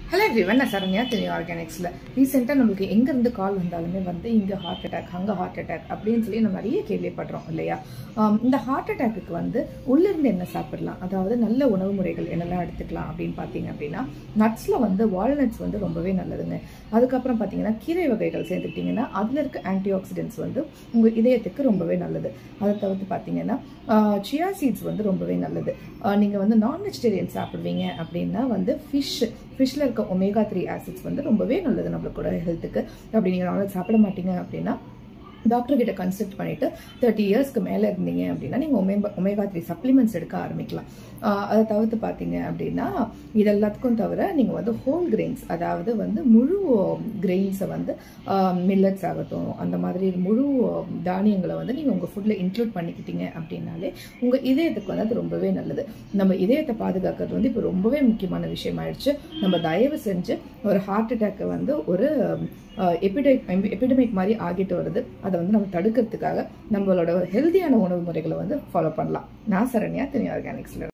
hello everyone நான் சரண்யா திரு ஆர்கானிக்ஸில் ரீசெண்டாக நம்மளுக்கு எங்கேருந்து கால் வந்தாலுமே வந்து இங்கே ஹார்ட் அட்டாக் அங்கே ஹார்ட் அட்டாக் அப்படின்னு சொல்லி நம்ம நிறைய கேள்விப்படுறோம் இல்லையா ஆம், இந்த ஹார்ட் அட்டாக்குக்கு வந்து உள்ளிருந்து என்ன சாப்பிடலாம் அதாவது நல்ல உணவு முறைகள் என்னெல்லாம் எடுத்துக்கலாம் அப்படின்னு பார்த்தீங்க அப்படின்னா நட்ஸில் வந்து வால்நட்ஸ் வந்து ரொம்பவே நல்லதுங்க அதுக்கப்புறம் பார்த்தீங்கன்னா கீரை வகைகள் சேர்த்துக்கிட்டிங்கன்னா அதில் இருக்க ஆன்டி ஆக்சிடென்ட்ஸ் வந்து உங்கள் இதயத்துக்கு ரொம்பவே நல்லது அதை தவிர்த்து பார்த்தீங்கன்னா சியா சீட்ஸ் வந்து ரொம்பவே நல்லது நீங்கள் வந்து நான் வெஜிடேரியன் சாப்பிடுவீங்க அப்படின்னா வந்து ஃபிஷ் ஃபிஷ்ஷில் இருக்க ஒமேகா த்ரீ ஆசிட்ஸ் வந்து ரொம்பவே நல்லது நம்மளுக்கோட ஹெல்த்துக்கு அப்படி நீங்கள் நான்வெஜ் சாப்பிட மாட்டீங்க அப்படின்னா டாக்டர் கிட்ட கன்சல்ட் பண்ணிட்டு தேர்ட்டி இயர்ஸ்க்கு மேலே இருந்தீங்க அப்படின்னா நீங்கள் ஒமேகா ஒமேகா த்ரீ சப்ளிமெண்ட்ஸ் எடுக்க ஆரம்பிக்கலாம் ஆஹ் அதை தவிர்த்து பார்த்தீங்க அப்படின்னா இது எல்லாத்துக்கும் தவிர நீங்கள் வந்து ஹோல் கிரெயின்ஸ் அதாவது வந்து முழு கிரெயின்ஸை வந்து மில்லட்ஸ் ஆகட்டும் அந்த மாதிரி முழு தானியங்களை வந்து நீங்கள் உங்கள் ஃபுட்டில் இன்க்ளூட் பண்ணிக்கிட்டீங்க அப்படின்னாலே உங்கள் இதயத்துக்கு வந்து அது ரொம்பவே நல்லது நம்ம இதயத்தை பாதுகாக்கிறது வந்து இப்போ ரொம்பவே முக்கியமான விஷயம் ஆயிடுச்சு நம்ம தயவு செஞ்சு ஒரு ஹார்ட் அட்டாக்கை வந்து ஒரு எபிடெக் எபிடமிக் மாதிரி ஆகிட்டு வருது அதை வந்து நம்ம தடுக்கிறதுக்காக நம்மளோட ஹெல்தியான உணவு முறைகளை வந்து ஃபாலோ பண்ணலாம் நான் சரண்யா தினி ஆர்கானிக்ஸில்